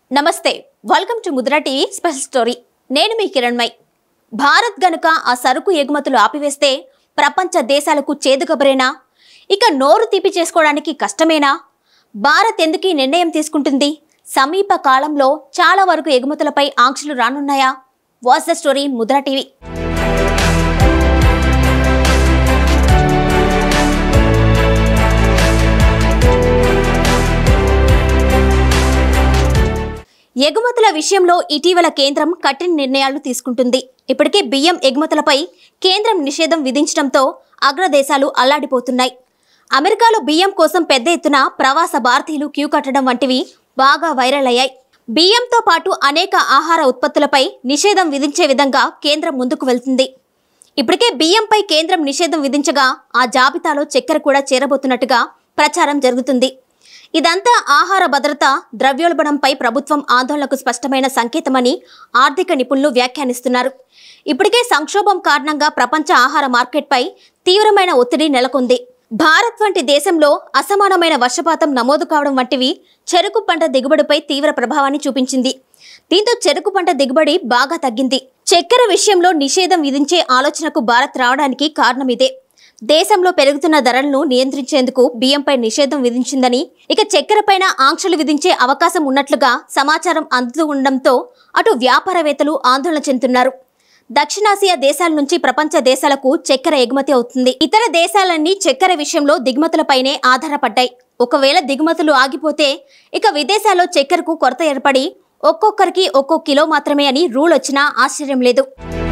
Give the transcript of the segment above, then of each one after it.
నమస్తే welcome to Mudra TV special story నేను మీ కిరణ్మయ్ భారత్ గనుక ఆ సరుకు ఎగుమతులు ఆపివేస్తే ప్రపంచ దేశాలకు చేదుకబరేనా ఇక నోరు తీపి చేసుకోవడానికి కష్టమేనా భారత్ ఎందుకు ఈ నిర్ణయం తీసుకుంటుంది సమీప కాలంలో చాలా వరకు ఎగుమతులపై ఆంక్షలు రానున్నాయా watch the story Mudra TV ఎగుమతుల విషయంలో ఇటీవల కేంద్రం కఠిన నిర్ణయాలు తీసుకుంటుంది ఇప్పటికే బియ్యం ఎగుమతులపై కేంద్రం నిషేధం విధించడంతో అగ్రదేశాలు అల్లాడిపోతున్నాయి అమెరికాలో బియ్యం కోసం పెద్ద ఎత్తున ప్రవాస భారతీయులు క్యూ కట్టడం వంటివి బాగా వైరల్ అయ్యాయి బియ్యంతో పాటు అనేక ఆహార ఉత్పత్తులపై నిషేధం విధించే విధంగా కేంద్రం ముందుకు వెళ్తుంది ఇప్పటికే బియ్యంపై కేంద్రం నిషేధం విధించగా ఆ జాబితాలో చక్కెర కూడా చేరబోతున్నట్టుగా ప్రచారం జరుగుతుంది ఇదంతా ఆహార భద్రత ద్రవ్యోల్బణంపై ప్రభుత్వం ఆందోళనకు స్పష్టమైన సంకేతమని ఆర్థిక నిపుణులు వ్యాఖ్యానిస్తున్నారు ఇప్పటికే సంక్షోభం కారణంగా ప్రపంచ ఆహార మార్కెట్పై తీవ్రమైన ఒత్తిడి నెలకొంది భారత్ వంటి దేశంలో అసమానమైన వర్షపాతం నమోదు కావడం వంటివి చెరుకు పంట దిగుబడిపై తీవ్ర ప్రభావాన్ని చూపించింది దీంతో చెరుకు పంట దిగుబడి బాగా తగ్గింది చక్కెర విషయంలో నిషేధం విధించే ఆలోచనకు భారత్ రావడానికి కారణం ఇదే దేశంలో పెరుగుతున్న ధరలను నియంత్రించేందుకు బియ్యంపై నిషేధం విధించిందని ఇక చక్కెరపైన ఆంక్షలు విధించే అవకాశం ఉన్నట్లుగా సమాచారం అందుతూ ఉండడంతో అటు వ్యాపారవేత్తలు ఆందోళన చెందుతున్నారు దక్షిణాసియా దేశాల నుంచి ప్రపంచ దేశాలకు చక్కెర ఎగుమతి అవుతుంది ఇతర దేశాలన్నీ చక్కెర విషయంలో దిగుమతులపైనే ఆధారపడ్డాయి ఒకవేళ దిగుమతులు ఆగిపోతే ఇక విదేశాల్లో చక్కెరకు కొరత ఏర్పడి ఒక్కొక్కరికి ఒక్కో కిలో మాత్రమే అని రూల్ వచ్చినా ఆశ్చర్యం లేదు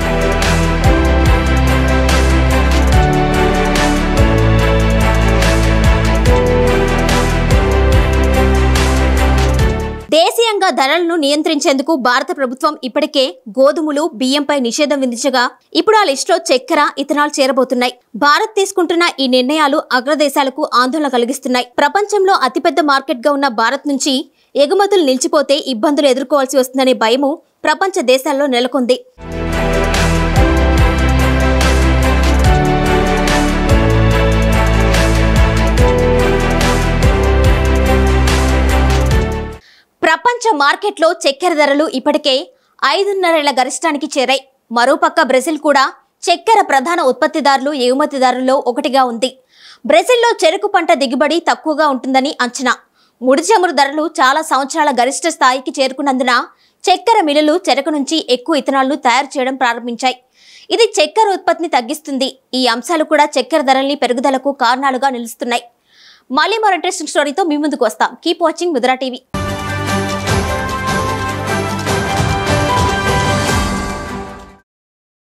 దేశీయంగా ధరలను నియంత్రించేందుకు భారత ప్రభుత్వం ఇప్పటికే గోధుమలు బియ్యంపై నిషేధం విధించగా ఇప్పుడు ఆ లిస్టులో చక్కెర ఇథనాల్ చేరబోతున్నాయి భారత్ తీసుకుంటున్న ఈ నిర్ణయాలు అగ్రదేశాలకు ఆందోళన కలిగిస్తున్నాయి ప్రపంచంలో అతిపెద్ద మార్కెట్గా ఉన్న భారత్ నుంచి ఎగుమతులు నిలిచిపోతే ఇబ్బందులు ఎదుర్కోవాల్సి వస్తుందనే భయము ప్రపంచ దేశాల్లో నెలకొంది ప్రపంచ మార్కెట్లో చక్కెర ధరలు ఇప్పటికే ఐదున్నరేళ్ల గరిష్టానికి చేరాయి మరోపక్క బ్రెజిల్ కూడా చక్కెర ప్రధాన ఉత్పత్తిదారులు ఎగుమతిదారుల్లో ఒకటిగా ఉంది బ్రెజిల్లో చెరుకు పంట దిగుబడి తక్కువగా ఉంటుందని అంచనా ముడి చమురు ధరలు చాలా సంవత్సరాల గరిష్ట స్థాయికి చేరుకున్నందున చక్కెర మిల్లులు చెరకు నుంచి ఎక్కువ ఇథనాల్ను తయారు చేయడం ప్రారంభించాయి ఇది చక్కెర ఉత్పత్తిని తగ్గిస్తుంది ఈ అంశాలు కూడా చక్కెర ధరల్ని పెరుగుదలకు కారణాలుగా నిలుస్తున్నాయి మళ్ళీ మరో ఇంట్రెస్టింగ్ స్టోరీతో మీ ముందుకు వస్తాం కీప్ వాచింగ్ ముద్రా టీవీ